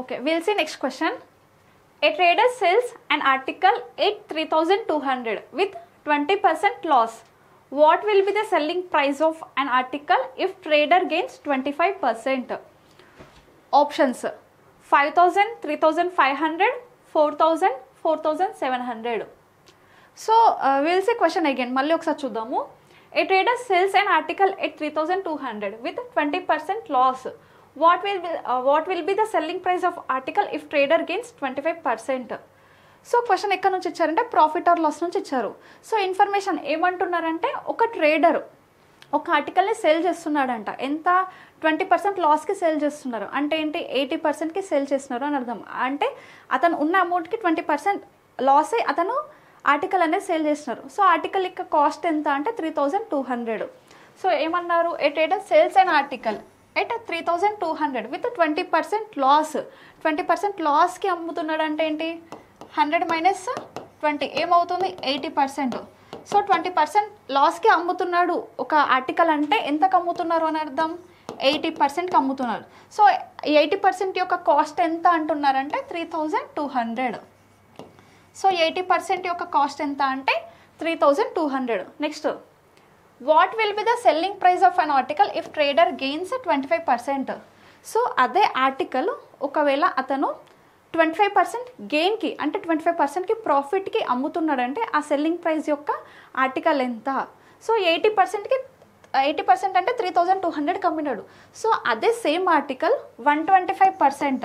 Okay, we'll see next question. A trader sells an article at 3200 with 20% loss. What will be the selling price of an article if trader gains 25%? Options 5000, 3500, 4000, 4700. So will see question again మళ్ళీ ఒకసారి చూద్దాము a trader sells and article at three thousand two hundred with twenty percent loss what will be what will be the selling price of article if trader gains twenty five percent so question ఎక్కడ నుంచి ఇచ్చారంటే profit or loss నుంచి ఇచ్చారు so information ఏమంటున్నారంటే ఒక trader ఒక ఆర్టికల్ని sale చేస్తున్నాడంట ఎంత twenty percent లాస్కి సేల్ చేస్తున్నారు అంటే ఏంటి ఎయిటీ పర్సెంట్కి సేల్ చేస్తున్నారు అని అర్థం అంటే అతను ఉన్న అమౌంట్కి ట్వంటీ పర్సెంట్ లాస్ అయి అతను ఆర్టికల్ అనేది సేల్ చేస్తున్నారు సో ఆర్టికల్ యొక్క కాస్ట్ ఎంత అంటే three thousand two hundred so ఏమన్నారు a trader sells and article at three thousand two hundred with twenty percent loss twenty percent లాస్కి అమ్ముతున్నాడు అంటే ఏంటి హండ్రెడ్ మైనస్ ట్వంటీ ఏమవుతుంది eighty percent so twenty percent లాస్కి అమ్ముతున్నాడు ఒక ఆర్టికల్ అంటే ఎంతకు అమ్ముతున్నారు అని అర్థం ఎయిటీ పర్సెంట్కి అమ్ముతున్నారు సో ఎయిటీ పర్సెంట్ యొక్క కాస్ట్ ఎంత అంటున్నారంటే three thousand two hundred so eighty percent యొక్క కాస్ట్ ఎంత అంటే three thousand two hundred next what will be the selling price of an article if trader gains twenty five percent so అదే article ఒకవేళ అతను twenty five percent గెయిన్కి అంటే twenty five పర్సెంట్కి ప్రాఫిట్కి అమ్ముతున్నాడంటే ఆ సెల్లింగ్ ప్రైస్ యొక్క ఆర్టికల్ ఎంత సో ఎయిటీ పర్సెంట్కి ఎయిటీ పర్సెంట్ అంటే త్రీ థౌజండ్ టూ హండ్రెడ్కి అమ్మినాడు సో అదే same article one twenty five percent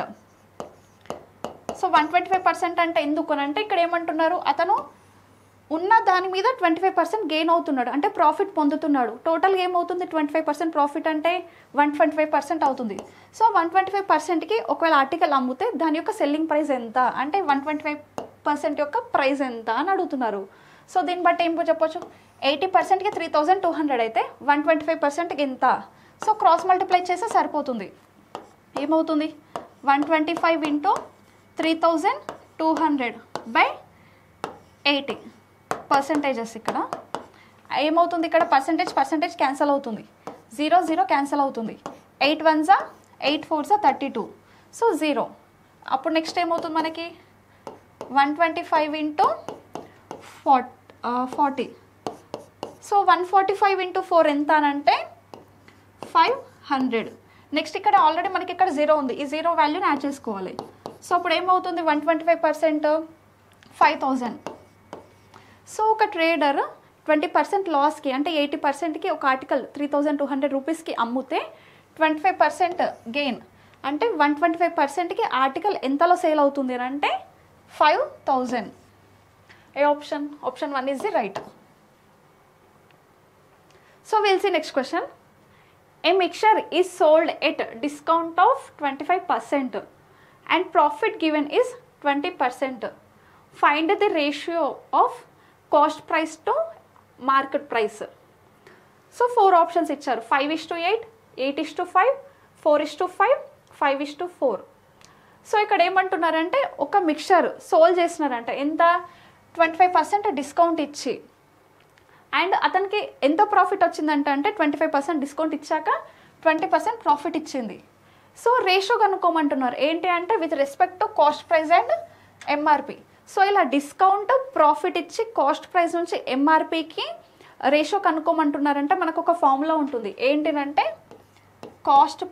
so one twenty five percent అంటే ఎందుకు అని అంటే ఇక్కడ ఏమంటున్నారు అతను ఉన్న దాని మీద ట్వంటీ ఫైవ్ పర్సెంట్ గెయిన్ అవుతున్నాడు అంటే ప్రాఫిట్ పొందుతున్నాడు టోటల్గా ఏమవుతుంది ట్వంటీ ఫైవ్ పర్సెంట్ ప్రాఫిట్ అంటే వన్ ట్వంటీ ఫైవ్ పర్సెంట్ అవుతుంది సో వన్ ట్వంటీ ఫైవ్ పర్సెంట్కి ఒకవేళ ఆర్టికల్ అమ్మితే దాని యొక్క సెల్లింగ్ ప్రైస్ ఎంత అంటే వన్ ట్వంటీ ఫైవ్ పర్సెంట్ యొక్క ప్రైస్ ఎంత అని అడుగుతున్నారు సో దీన్ని బట్టి ఏం చెప్పొచ్చు ఎయిటీ పర్సెంట్కి త్రీ థౌజండ్ టూ హండ్రెడ్ అయితే వన్ ట్వంటీ ఫైవ్ పర్సెంట్కి ఎంత సో క్రాస్ మల్టిప్లై చేస్తే సరిపోతుంది ఏమవుతుంది one twenty five into three thousand two hundred by eighty percentages ఇక్కడ ఏమవుతుంది ఇక్కడ పర్సంటేజ్ పర్సంటేజ్ క్యాన్సిల్ అవుతుంది జీరో జీరో క్యాన్సిల్ అవుతుంది ఎయిట్ వన్ జా ఎయిట్ ఫోర్ జా థర్టీ టూ సో జీరో అప్పుడు నెక్స్ట్ ఏమవుతుంది మనకి one twenty five into fort forty so one forty five into four ఎంత అని అంటే ఫైవ్ హండ్రెడ్ నెక్స్ట్ ఇక్కడ ఆల్రెడీ మనకి ఇక్కడ జీరో ఉంది ఈ జీరో వాల్యూని యాడ్ చేసుకోవాలి సో అప్పుడు ఏమవుతుంది one twenty five percent five thousand so ఒక ట్రేడర్ ట్వంటీ పర్సెంట్ లాస్కి అంటే ఎయిటీ పర్సెంట్కి ఒక article three thousand two hundred రూపీస్కి అమ్మితే ట్వంటీ ఫైవ్ పర్సెంట్ గెయిన్ అంటే వన్ ట్వంటీ ఫైవ్ పర్సెంట్కి ఆర్టికల్ ఎంతలో సేల్ అవుతుంది అని అంటే five thousand A option option one is the right so will see next question A mixture is sold at discount of 25% and profit given is 20%. Find the ratio of cost price to market price. So four options ఇచ్చారు five is to eight eight is to five four is to five five is to four so ఇక్కడ ఏమంటున్నారంటే ఒక mixture sold చేస్తున్నారంట ఎంత twenty five percent discount ఇచ్చి and అతనికి ఎంత profit వచ్చిందంట అంటే ట్వంటీ ఫైవ్ పర్సెంట్ డిస్కౌంట్ ఇచ్చాక ట్వంటీ పర్సెంట్ ప్రాఫిట్ ఇచ్చింది సో రేషియో కనుక్కోమంటున్నారు ఏంటి అంటే with respect to cost price and MRP so ఇలా డిస్కౌంట్ ప్రాఫిట్ ఇచ్చి కాస్ట్ ప్రైస్ నుంచి ఎంఆర్పికి రేషియో కనుక్కోమంటున్నారంటే మనకు ఒక ఫార్ములా ఉంటుంది ఏంటిదంటే cost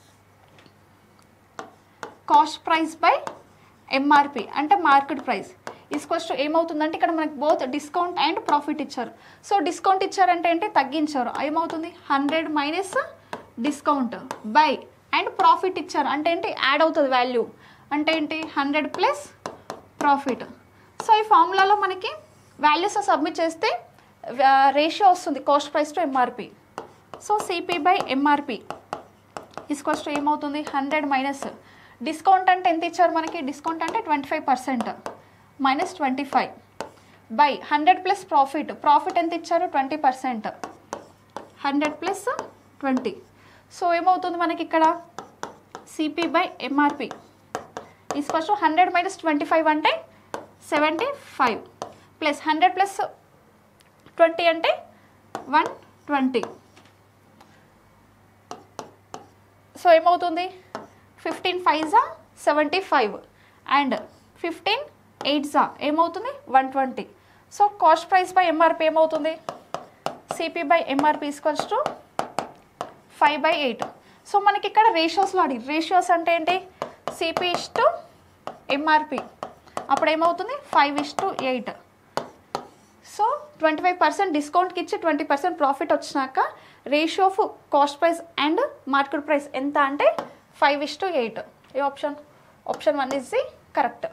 cost price by MRP అంటే మార్కెట్ ప్రైస్ ఈస్క్వల్స్ టు ఏమవుతుందంటే ఇక్కడ మనకి బోత్ డిస్కౌంట్ అండ్ ప్రాఫిట్ ఇచ్చారు సో డిస్కౌంట్ ఇచ్చారంటే ఏంటి తగ్గించారు ఏమవుతుంది hundred minus discount by and profit ఇచ్చారు అంటే ఏంటి యాడ్ అవుతుంది వాల్యూ అంటే ఏంటి హండ్రెడ్ ప్లస్ ప్రాఫిట్ సో ఈ ఫార్ములాలో మనకి వాల్యూస్ సబ్మిట్ చేస్తే రేషియో వస్తుంది cost price to MRP so CP by MRP equals to ఏమవుతుంది హండ్రెడ్ మైనస్ డిస్కౌంట్ అంటే ఎంత ఇచ్చారు మనకి డిస్కౌంట్ అంటే twenty five percent minus twenty five by hundred plus profit profit ఎంత ఇచ్చారు twenty percent hundred plus twenty so ఏమవుతుంది మనకి ఇక్కడ సిపి బై ఎంఆర్పి ఈ first hundred minus twenty five అంటే seventy five plus hundred plus twenty అంటే one twenty so ఏమవుతుంది fifteen five జా seventy five and fifteen eight జా ఏమవుతుంది one twenty so cost price by MRP ఏమవుతుంది CP by MRP equals to five by eight so మనకి ఇక్కడ రేషియోస్లో అడిగి ratios అంటే ఏంటి సిపి ఇస్ టు ఎంఆర్పి అప్పుడు ఏమవుతుంది five is to eight so twenty five percent డిస్కౌంట్కి ఇచ్చి ట్వంటీ పర్సెంట్ ప్రాఫిట్ వచ్చినాక ratio of cost price and market price ఎంత అంటే five is to eight A option option one is the correct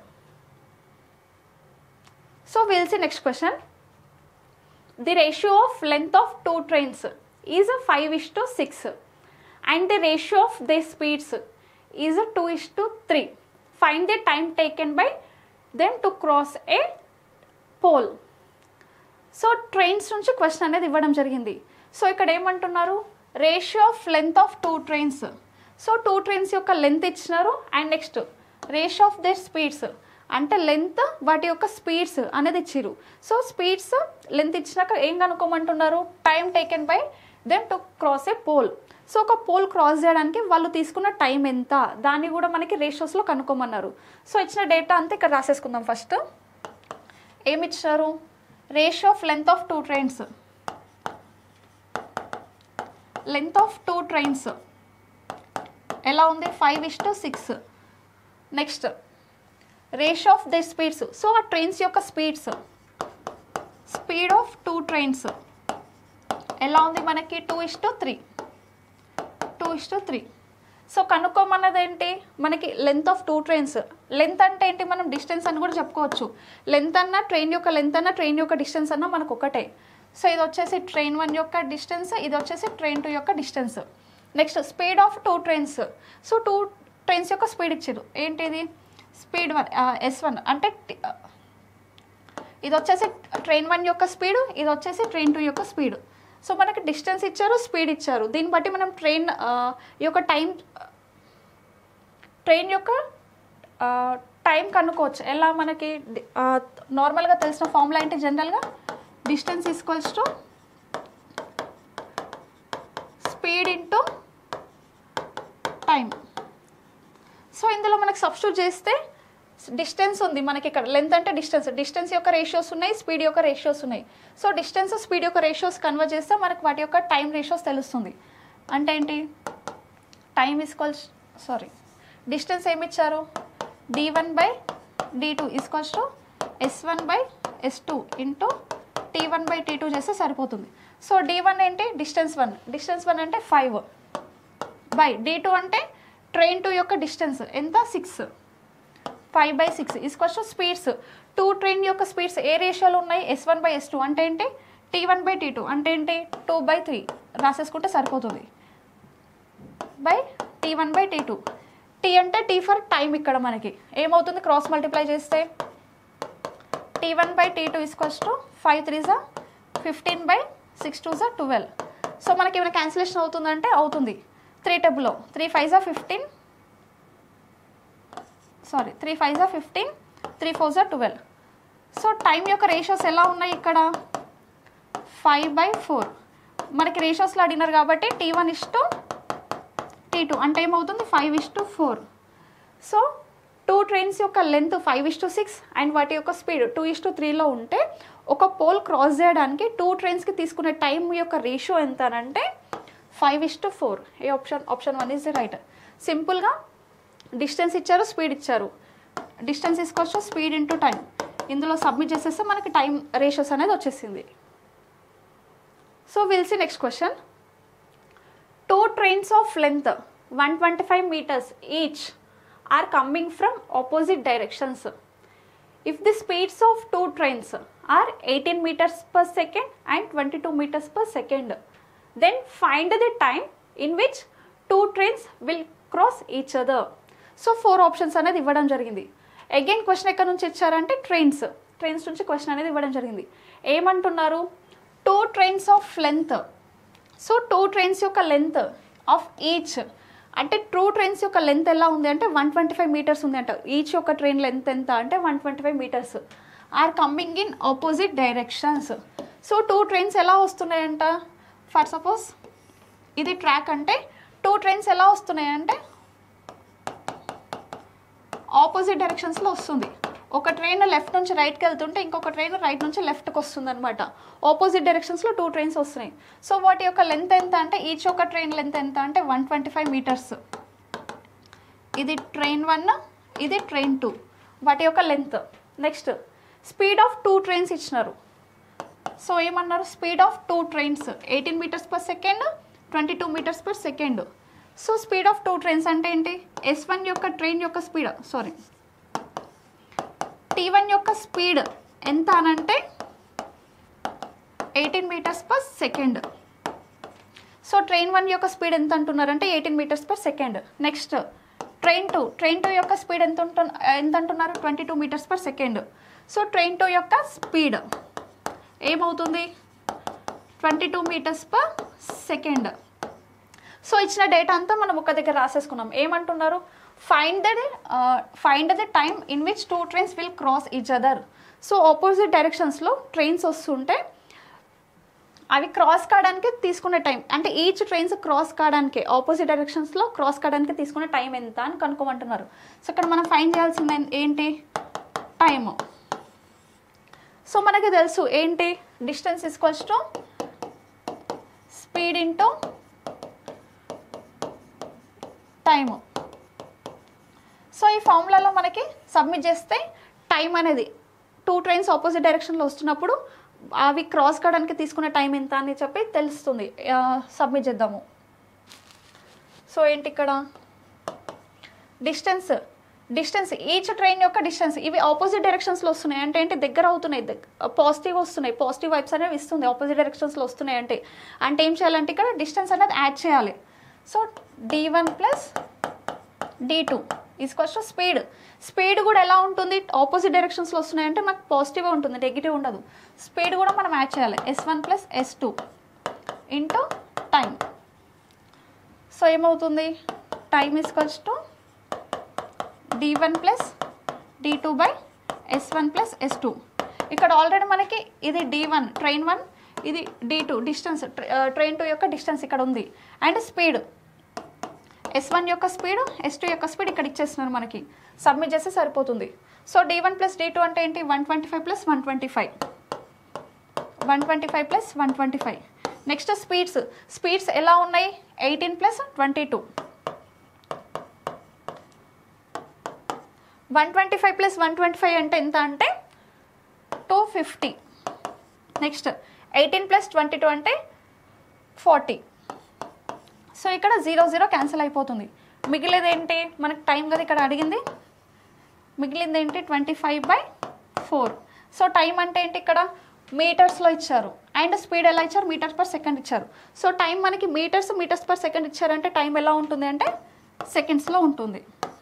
so will see next question the ratio of length of two trains is a 5 is to 6 and the ratio of their speeds is a 2 is to 3 find the time taken by them to cross a pole so trains నుంచి question అనేది ఇవ్వడం జరిగింది so ఇక్కడ ఏమంటున్నారు ratio of length of two trains so two trains యొక్క length ఇచ్చినారు and next ratio of their speeds అంటే length వాటి యొక్క స్పీడ్స్ అనేది ఇచ్చిరు సో స్పీడ్స్ లెంత్ ఇచ్చినాక ఏం కనుక్కోమంటున్నారు time taken by them to cross a pole so ఒక పోల్ క్రాస్ చేయడానికి వాళ్ళు తీసుకున్న టైం ఎంత దాన్ని కూడా మనకి రేషియోస్లో కనుక్కోమన్నారు సో ఇచ్చిన డేటా అంతా ఇక్కడ రాసేసుకుందాం ఫస్ట్ ఏమి ఇచ్చారు ratio of length of two trains length of two trains ఎలా ఉంది five is to six next ratio of the speeds so ఆ ట్రైన్స్ యొక్క speeds speed of two trains ఎలా ఉంది మనకి two is to three two is to three so కనుక్కోమన్నది ఏంటి మనకి length of two trains length అంటే ఏంటి మనం డిస్టెన్స్ అని కూడా చెప్పుకోవచ్చు లెంత్ అన్న ట్రైన్ యొక్క లెంత్ అన్న ట్రైన్ యొక్క డిస్టెన్స్ అన్న మనకు ఒకటే సో ఇది వచ్చేసి ట్రైన్ వన్ యొక్క డిస్టెన్స్ ఇది వచ్చేసి ట్రైన్ టూ యొక్క distance next speed of two trains so two trains యొక్క స్పీడ్ ఇచ్చారు ఏంటిది స్పీడ్ వన్ ఎస్ వన్ అంటే టి- ఇది వచ్చేసి ట్రైన్ వన్ యొక్క స్పీడ్ ఇది వచ్చేసి ట్రైన్ టూ యొక్క స్పీడ్ సో మనకి డిస్టెన్స్ ఇచ్చారు స్పీడ్ ఇచ్చారు దీన్ని బట్టి మనం ట్రైన్ యొక్క టైం ట్రైన్ యొక్క టైం కనుక్కోవచ్చు ఎలా మనకి నార్మల్గా తెలిసిన ఫార్ములా ఏంటి జనరల్గా distance equals to speed into time so ఇందులో మనకి సబ్స్టిట్యూట్ చేస్తే డిస్టెన్స్ ఉంది మనకి ఇక్కడ లెంత్ అంటే డిస్టెన్స్ డిస్టెన్స్ యొక్క రేషియోస్ ఉన్నాయి స్పీడ్ యొక్క రేషియోస్ ఉన్నాయి సో డిస్టెన్స్ స్పీడ్ యొక్క రేషియోస్ కన్వర్ట్ చేస్తే మనకి వాటి యొక్క టైం రేషియోస్ తెలుస్తుంది అంటే ఏంటి టైం ఈక్వల్స్ సారీ డిస్టెన్స్ ఏమి ఇచ్చారు D one by D two equals to S one by S two into T one by T two చేస్తే సరిపోతుంది సో డి వన్ ఏంటి డిస్టెన్స్ వన్ డిస్టెన్స్ వన్ అంటే five by D two అంటే train two యొక్క distance ఎంత six five by six is equals to speeds two train యొక్క speeds ఏ రేషియోలో ఉన్నాయి S one by S two అంటే ఏంటి T one by T two అంటే ఏంటి టూ బై త్రీ రాసేసుకుంటే సరిపోతుంది by T one by T two T అంటే టీ ఫర్ టైం ఇక్కడ మనకి ఏమవుతుంది క్రాస్ మల్టిప్లై చేస్తే T one by T two is equals to five three జా ఫిఫ్టీన్ బై సిక్స్ టూ జా ట్వెల్వ్ సో మనకి ఏమైనా క్యాన్సిలేషన్ అవుతుందంటే అవుతుంది త్రీ టేబుల్లో త్రీ ఫైవ్ జా ఫిఫ్టీన్ సారీ త్రీ ఫైవ్ జా ఫిఫ్టీన్ త్రీ ఫోర్ జా ట్వెల్వ్ సో టైం యొక్క రేషియోస్ ఎలా ఉన్నాయి ఇక్కడ ఫైవ్ బై ఫోర్ మనకి రేషియోస్లో అడిగినారు కాబట్టి T one is to T two అంటే ఏమవుతుంది five is to four so two trains యొక్క length five is to six and వాటి యొక్క స్పీడ్ టూ ఇస్ టు త్రీలో ఉంటే ఒక పోల్ క్రాస్ చేయడానికి టూ ట్రైన్స్కి తీసుకునే టైం యొక్క రేషియో ఎంత అని అంటే five is to four a option option one is the right సింపుల్గా డిస్టెన్స్ ఇచ్చారు స్పీడ్ ఇచ్చారు డిస్టెన్స్ తీసుకొచ్చు స్పీడ్ ఇంటూ టైం ఇందులో సబ్మిట్ చేసేస్తే మనకి టైం రేషియోస్ అనేది వచ్చేసింది so will see next question two trains of length 125 meters each are coming from opposite directions if the speeds of two trains are 18 meters per second and 22 meters per second then find the time in which two trains will cross each other so four options అనేది ఇవ్వడం జరిగింది again question ఎక్కడ నుంచి ఇచ్చారంటే trains trains నుంచి question అనేది ఇవ్వడం జరిగింది ఏమంటున్నారు two trains of length so two trains యొక్క లెంత్ ఆఫ్ ఈచ్ అంటే టూ ట్రైన్స్ యొక్క లెంత్ ఎలా ఉంది అంటే వన్ ట్వంటీ ఫైవ్ మీటర్స్ ఉంది అంట ఈచ్ యొక్క ట్రైన్ లెంత్ ఎంత అంటే one twenty five meters are coming in opposite directions so two trains ఎలా వస్తున్నాయంట ఫర్ సపోజ్ ఇది ట్రాక్ అంటే టూ ట్రైన్స్ ఎలా వస్తున్నాయంటే ఆపోజిట్ డైరెక్షన్స్లో వస్తుంది ఒక ట్రైన్ లెఫ్ట్ నుంచి రైట్కి వెళ్తుంటే ఇంకొక ట్రైన్ రైట్ నుంచి లెఫ్ట్కి వస్తుంది అనమాట ఆపోజిట్ డైరెక్షన్స్లో టూ ట్రైన్స్ వస్తున్నాయి సో వాటి యొక్క లెంత్ ఎంత అంటే ఈచ్ ఒక ట్రైన్ లెంత్ ఎంత అంటే వన్ ట్వంటీ ఫైవ్ మీటర్స్ ఇది ట్రైన్ వన్ ఇది ట్రైన్ టూ వాటి యొక్క length next speed of two trains ఇచ్చినారు సో ఏమన్నారు speed of two trains eighteen meters per second twenty two meters per second so speed of two trains అంటే ఏంటి S one యొక్క train యొక్క speed sorry T one యొక్క speed ఎంత అనంటే eighteen meters per second so train one యొక్క speed ఎంత అంటున్నారంటే eighteen meters per second next train two train two యొక్క స్పీడ్ ఎంత ఉంటు ఎంత అంటున్నారు twenty two meters per second so train two యొక్క స్పీడ్ ఏమవుతుంది twenty two meters per second so ఇచ్చిన డేటా అంతా మనం ఒక దగ్గర రాసేసుకున్నాం ఏమంటున్నారు find the find the time in which two trains will cross each other so opposite డైరెక్షన్స్లో ట్రైన్స్ వస్తుంటే అవి క్రాస్ కావడానికి తీసుకునే టైం అంటే ఈచ్ ట్రైన్స్ క్రాస్ కావడానికి ఆపోజిట్ డైరెక్షన్స్లో క్రాస్ కావడానికి తీసుకునే టైం ఎంత అని కనుక్కోమంటున్నారు సో ఇక్కడ మనం ఫైన్ చేయాల్సింది ఏంటి టైము సో మనకి తెలుసు ఏంటి distance equals to speed into time so ఈ ఫార్ములాలో మనకి సబ్మిట్ చేస్తే టైం అనేది టూ ట్రైన్స్ ఆపోజిట్ డైరెక్షన్లో వస్తున్నప్పుడు అవి క్రాస్ కావడానికి తీసుకునే టైం ఎంత అని చెప్పి తెలుస్తుంది సబ్మిట్ చేద్దాము సో ఏంటి ఇక్కడ డిస్టెన్స్ డిస్టెన్స్ ఈచ్ ట్రైన్ యొక్క డిస్టెన్స్ ఇవి ఆపోజిట్ డైరెక్షన్స్లో వస్తున్నాయి అంటే ఏంటి దగ్గర అవుతున్నాయి పాజిటివ్ వస్తున్నాయి పాజిటివ్ వైబ్స్ అనేవి ఇస్తుంది ఆపోజిట్ డైరెక్షన్స్లో వస్తున్నాయి అంటే అంటే ఏం చేయాలంటే ఇక్కడ డిస్టెన్స్ అనేది యాడ్ చేయాలి so D one plus D two is equals to speed speed కూడా ఎలా ఉంటుంది ఆపోజిట్ డైరెక్షన్స్లో వస్తున్నాయంటే మనకు పాజిటివ్గా ఉంటుంది నెగిటివ్ ఉండదు స్పీడ్ కూడా మనం యాడ్ చేయాలి S one plus S two into time so ఏమవుతుంది time is equals to D one plus D two by S one plus S two ఇక్కడ ఆల్రెడీ మనకి ఇది డి వన్ ట్రైన్ వన్ ఇది D two distance train two యొక్క distance ఇక్కడ ఉంది and speed S one యొక్క speed S two యొక్క speed ఇక్కడ ఇచ్చేస్తున్నారు మనకి సబ్మిట్ చేస్తే సరిపోతుంది so D one plus D two అంటే ఏంటి one twenty five plus one twenty five one twenty five plus one twenty five next speeds speeds ఎలా ఉన్నాయి eighteen plus twenty two one twenty five plus one twenty five అంటే ఎంత అంటే two fifty next eighteen plus twenty two అంటే forty so ఇక్కడ zero zero cancel అయిపోతుంది మిగిలేది ఏంటి మనకి టైం కదా ఇక్కడ అడిగింది మిగిలింది ఏంటి twenty five by four so time అంటే ఏంటి ఇక్కడ మీటర్స్లో ఇచ్చారు అండ్ స్పీడ్ ఎలా ఇచ్చారు మీటర్స్ పర్ సెకండ్ ఇచ్చారు సో టైం మనకి మీటర్స్ మీటర్స్ పర్ సెకండ్ ఇచ్చారంటే టైం ఎలా ఉంటుంది అంటే సెకండ్స్లో ఉంటుంది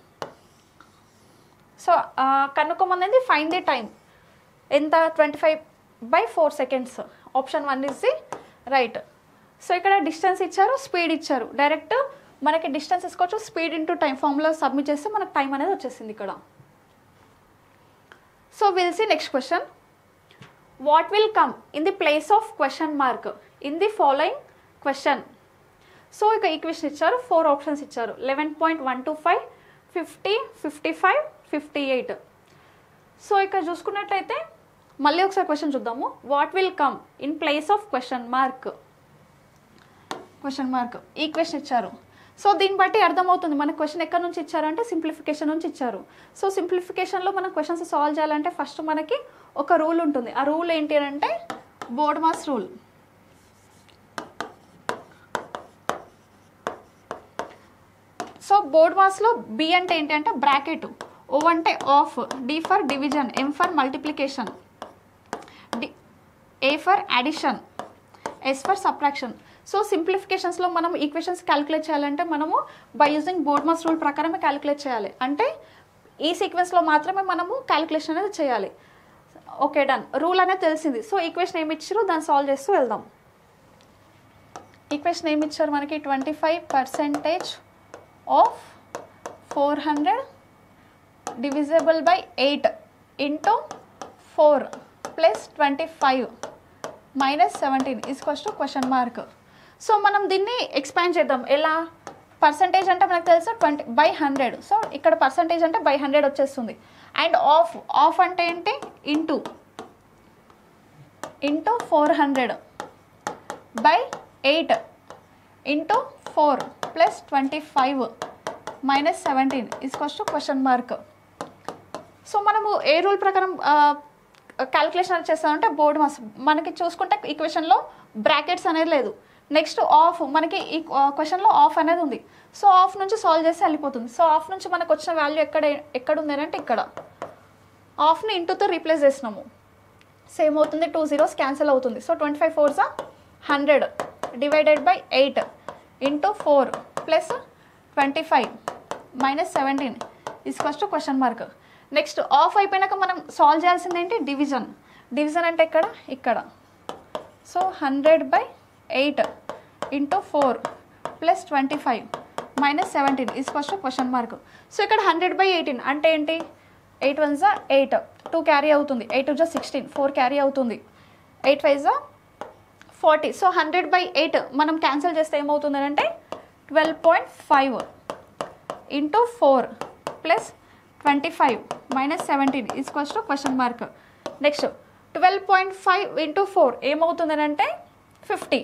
సో కనుక్కోమనేది ఫైన్ ది టైం ఎంత twenty five by four seconds option one is the right so ఇక్కడ డిస్టెన్స్ ఇచ్చారు స్పీడ్ ఇచ్చారు డైరెక్ట్ మనకి డిస్టెన్స్ ఇసుకోవచ్చు speed into time formula submit చేస్తే మనకు టైం అనేది వచ్చేసింది ఇక్కడ so will see next question what will come in the place of question mark in the following question so ఇక ఈక్వేషన్ ఇచ్చారు ఫోర్ ఆప్షన్స్ ఇచ్చారు eleven point one two five fifty fifty five fifty eight so ఇక్కడ చూసుకున్నట్లయితే మళ్ళీ ఒకసారి question చూద్దాము what will come in place of question mark question mark equation ఇచ్చారు so దీన్ని బట్టి అర్థమవుతుంది మన క్వశ్చన్ ఎక్కడి నుంచి ఇచ్చారు అంటే సింప్లిఫికేషన్ నుంచి ఇచ్చారు సో సింప్లిఫికేషన్లో మనం క్వశ్చన్స్ సాల్వ్ చేయాలంటే ఫస్ట్ మనకి ఒక రూల్ ఉంటుంది ఆ రూల్ ఏంటి అని అంటే బోర్డ్ మాస్ రూల్ సో బోర్డ్ మాస్లో బి అంటే ఏంటి అంటే బ్రాకెట్ ఓ అంటే of D for division M for multiplication D A for addition S for subtraction so సింప్లిఫికేషన్స్లో మనం ఈక్వేషన్స్ క్యాలిక్యులేట్ చేయాలంటే మనము by using BODMAS rule ప్రకారమే క్యాలిక్యులేట్ చేయాలి అంటే ఈ సీక్వెన్స్లో మాత్రమే మనము క్యాలిక్యులేషన్ అనేది చేయాలి ఓకే డన్ రూల్ అనేది తెలిసింది సో ఈక్వేషన్ ఏమి ఇచ్చారో దాన్ని సాల్వ్ చేస్తూ వెళ్దాం ఈక్వేషన్ ఏమి ఇచ్చారు మనకి twenty five percentage of four hundred divisible by eight into four plus twenty five minus seventeen is to question mark so మనం దీన్ని ఎక్స్పాండ్ చేద్దాం ఎలా పర్సంటేజ్ అంటే మనకు తెలుసు ట్వంటీ బై హండ్రెడ్ సో ఇక్కడ పర్సంటేజ్ అంటే బై హండ్రెడ్ వచ్చేస్తుంది అండ్ ఆఫ్ ఆఫ్ అంటే ఏంటి into into four hundred by eight into four plus twenty five minus seventeen is equals to question mark so మనము ఏ రూల్ ప్రకారం క్యాలిక్యులేషన్ చేస్తామంటే బోర్డు మాస్ మనకి చూసుకుంటే ఈక్వేషన్లో బ్రాకెట్స్ అనేది లేదు నెక్స్ట్ ఆఫ్ మనకి ఈ క్వశ్చన్లో ఆఫ్ అనేది ఉంది సో ఆఫ్ నుంచి సాల్వ్ చేస్తే వెళ్ళిపోతుంది సో ఆఫ్ నుంచి మనకు వచ్చిన వాల్యూ ఎక్కడ ఎక్కడ ఉంది అంటే ఇక్కడ ఆఫ్ని ఇంటూతో రీప్లేస్ చేసినాము సేమ్ అవుతుంది టూ జీరోస్ క్యాన్సిల్ అవుతుంది సో ట్వంటీ ఫైవ్ ఫోర్సా hundred divided by eight into four plus twenty five minus seventeen is equals to question mark next of అయిపోయినాక మనం సాల్వ్ చేయాల్సింది ఏంటి డివిజన్ డివిజన్ అంటే ఎక్కడ ఇక్కడ so hundred by eight into four plus twenty five minus seventeen is equals to question mark so ఇక్కడ hundred by eighteen అంటే ఏంటి ఎయిట్ వన్ జా ఎయిట్ టూ క్యారీ అవుతుంది ఎయిట్ టూ జా సిక్స్టీన్ ఫోర్ క్యారీ అవుతుంది ఎయిట్ ఫైవ్ జా forty so hundred by eight మనం cancel చేస్తే ఏమవుతుంది అంటే twelve point five into four plus twenty five minus seventeen is equals to question mark next twelve point five into four ఏమవుతుంది అంటే fifty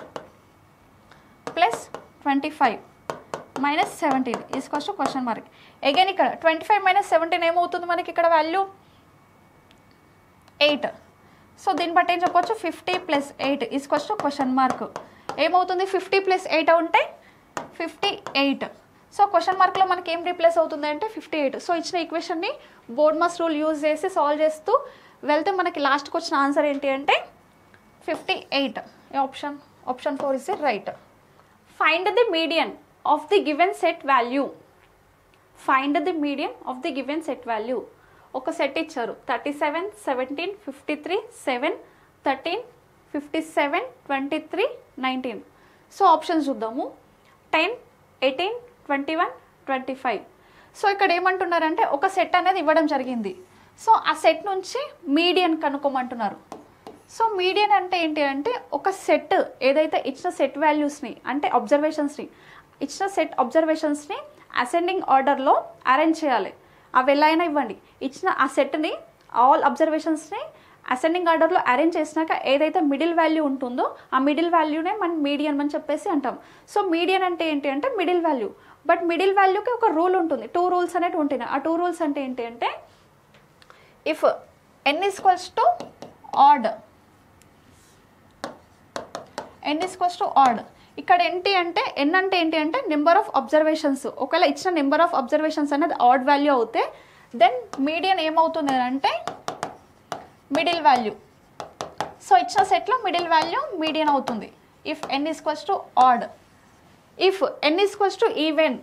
plus twenty five minus seventeen is equals to question mark again ఇక్కడ twenty five minus seventeen ఏమవుతుంది మనకి ఇక్కడ value eight so దీన్ని బట్టి ఏం చెప్పొచ్చు fifty plus eight is equals to question mark ఏమవుతుంది ఫిఫ్టీ ప్లస్ ఎయిట్ ఉంటే ఫిఫ్టీ ఎయిట్ సో క్వశ్చన్ మార్క్లో మనకి ఏం రీప్లేస్ అవుతుంది అంటే ఫిఫ్టీ ఎయిట్ సో ఇచ్చిన ఈక్వేషన్ని బోర్డ్ మాస్ రూల్ యూజ్ చేసి సాల్వ్ చేస్తూ వెళ్తే మనకి లాస్ట్కి వచ్చిన ఆన్సర్ ఏంటి అంటే fifty eight option option four is right find the median of the given set value find the medium of the given set value ఒక సెట్ ఇచ్చారు thirty seven seventeen fifty three seven thirteen fifty seven twenty three nineteen so options చూద్దాము ten eighteen twenty one twenty five so ఇక్కడ ఏమంటున్నారంటే ఒక set అనేది ఇవ్వడం జరిగింది so ఆ సెట్ నుంచి మీడియన్ కనుక్కోమంటున్నారు సో మీడియన్ అంటే ఏంటి అంటే ఒక సెట్ ఏదైతే ఇచ్చిన సెట్ వాల్యూస్ని అంటే అబ్జర్వేషన్స్ని ఇచ్చిన సెట్ అబ్జర్వేషన్స్ని అసెండింగ్ ఆర్డర్లో అరేంజ్ చేయాలి అవి ఎలా అయినా ఇవ్వండి ఇచ్చిన ఆ సెట్ని ఆల్ అబ్జర్వేషన్స్ని అసెండింగ్ ఆర్డర్లో అరేంజ్ చేసినాక ఏదైతే మిడిల్ వాల్యూ ఉంటుందో ఆ మిడిల్ వాల్యూనే మనం మీడియన్ అని చెప్పేసి అంటాం సో మీడియన్ అంటే ఏంటి అంటే మిడిల్ వాల్యూ బట్ మిడిల్ వాల్యూకి ఒక రూల్ ఉంటుంది టూ రూల్స్ అనేవి ఉంటాయి ఆ టూ రూల్స్ అంటే ఏంటి అంటే if N equals to odd N equals to odd ఇక్కడ ఏంటి అంటే ఎన్ అంటే ఏంటి అంటే నెంబర్ ఆఫ్ అబ్జర్వేషన్స్ ఒకవేళ ఇచ్చిన నెంబర్ ఆఫ్ అబ్జర్వేషన్స్ అనేది ఆడ్ వాల్యూ అవుతే దెన్ మీడియన్ ఏమవుతుంది అంటే మిడిల్ వాల్యూ సో ఇచ్చిన సెట్లో మిడిల్ వాల్యూ మీడియన్ అవుతుంది if N equals to odd if N equals to even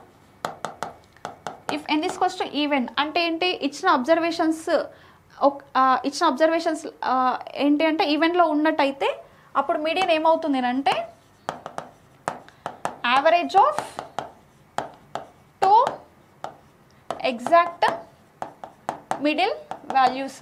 if N equals to even అంటే ఏంటి ఇచ్చిన అబ్జర్వేషన్స్ ఇచ్చిన అబ్జర్వేషన్స్ ఏంటి అంటే ఈవెంట్లో ఉన్నట్టయితే అప్పుడు మీడియన్ ఏమవుతుంది అంటే average of two exact middle values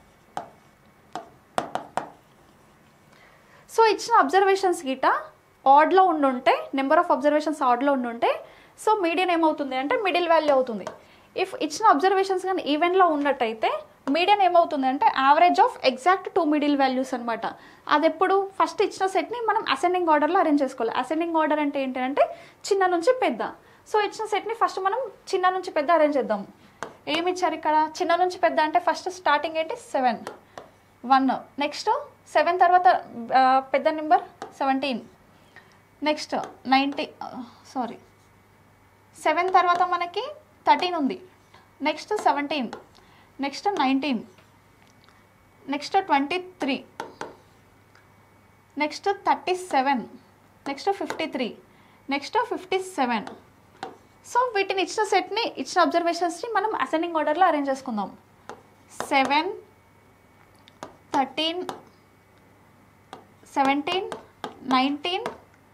so ఇచ్చిన అబ్జర్వేషన్స్ గిట ఆడ్లో ఉండుంటే నెంబర్ ఆఫ్ అబ్జర్వేషన్స్ ఆడ్లో ఉండుంటే సో మీడియన్ ఏమవుతుంది అంటే మిడిల్ వాల్యూ అవుతుంది ఇఫ్ ఇచ్చిన అబ్జర్వేషన్స్ కానీ ఈవెంట్లో ఉన్నట్టయితే మీడియన్ ఏమవుతుంది అంటే average of exact two middle values అనమాట అది ఎప్పుడు ఫస్ట్ ఇచ్చిన సెట్ని మనం అసెండింగ్ ఆర్డర్లో అరేంజ్ చేసుకోవాలి అసెండింగ్ ఆర్డర్ అంటే ఏంటంటే చిన్న నుంచి పెద్ద సో ఇచ్చిన సెట్ని ఫస్ట్ మనం చిన్న నుంచి పెద్ద అరేంజ్ చేద్దాం ఏమి ఇచ్చారు ఇక్కడ చిన్న నుంచి పెద్ద అంటే ఫస్ట్ స్టార్టింగ్ ఏంటి సెవెన్ వన్ నెక్స్ట్ సెవెన్ తర్వాత ఆ, పెద్ద number seventeen next ninety sorry seven తర్వాత మనకి థర్టీన్ ఉంది next seventeen next nineteen next twenty three next thirty seven next fifty three next fifty seven so వీటిని ఇచ్చిన సెట్ని ఇచ్చిన అబ్జర్వేషన్స్ని మనం అసెండింగ్ ఆర్డర్లో అరేంజ్ చేసుకుందాం seven thirteen seventeen nineteen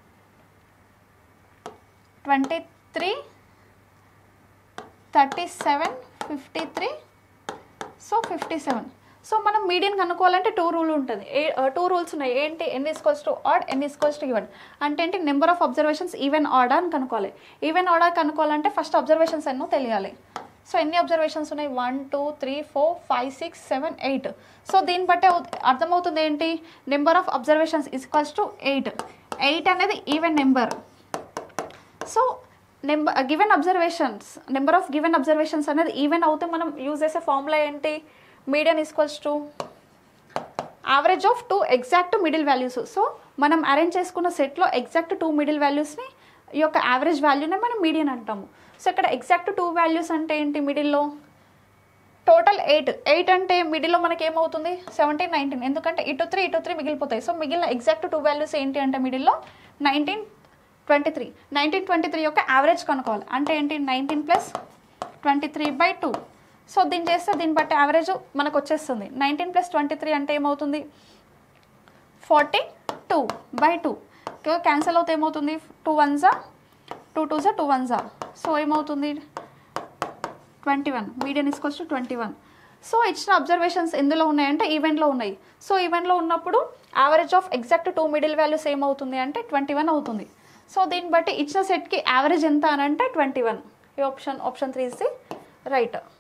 twenty three thirty seven fifty three so fifty seven so మనం median కనుక్కోవాలంటే two rule ఉంటుంది ఏ టూ రూల్స్ ఉన్నాయి ఏంటి n equals to odd n equals to even అంటే ఏంటి number of observations even order అని కనుక్కోవాలి ఈవెన్ ఆర్డర్ కనుక్కోవాలంటే ఫస్ట్ అబ్జర్వేషన్స్ ఎన్నో తెలియాలి సో ఎన్ని అబ్జర్వేషన్స్ ఉన్నాయి one two three four five six seven eight so దీన్ని బట్టే అవు- అర్థమవుతుంది ఏంటి number of observations equals to eight eight అనేది even number so number given observations number of given observations అనేది ఈవెన్ అవుతే మనం యూజ్ చేసే ఫార్ములా ఏంటి median equals to average of two exact middle values so మనం అరేంజ్ చేసుకున్న సెట్లో exact two middle వాల్యూస్ని ఈ యొక్క యావరేజ్ వాల్యూనే మనం మీడియన్ అంటాము సో ఇక్కడ ఎగ్జాక్ట్ టూ వాల్యూస్ అంటే ఏంటి మిడిల్లో టోటల్ ఎయిట్ ఎయిట్ అంటే మిడిల్లో మనకి ఏమవుతుంది సెవెంటీన్ నైన్టీన్ ఎందుకంటే ఇటు త్రీ ఇటు త్రీ మిగిలిపోతాయి సో మిగిలిన ఎగ్జాక్ట్ టూ వాల్యూస్ ఏంటి అంటే మిడిల్లో nineteen twenty three nineteen twenty three యొక్క యావరేజ్ కనుక్కోవాలి అంటే ఏంటి nineteen plus twenty three by two so దీన్ని చేస్తే దీన్ని బట్టి యావరేజ్ మనకు వచ్చేస్తుంది నైన్టీన్ ప్లస్ ట్వంటీ త్రీ అంటే ఏమవుతుంది forty two by two cancel అవుతే ఏమవుతుంది టూ వన్ జా టూ టూ జా టూ వన్ జా సో ఏమవుతుంది twenty one median equals to twenty one so ఇచ్చిన అబ్జర్వేషన్స్ ఎందులో ఉన్నాయంటే ఈవెంట్లో ఉన్నాయి సో ఈవెంట్లో ఉన్నప్పుడు average of exact two middle values ఏమవుతుంది అంటే ట్వంటీ వన్ అవుతుంది సో దీన్ని బట్టి ఇచ్చిన సెట్కి యావరేజ్ ఎంత అని అంటే ట్వంటీ వన్ ఈ option option three is the right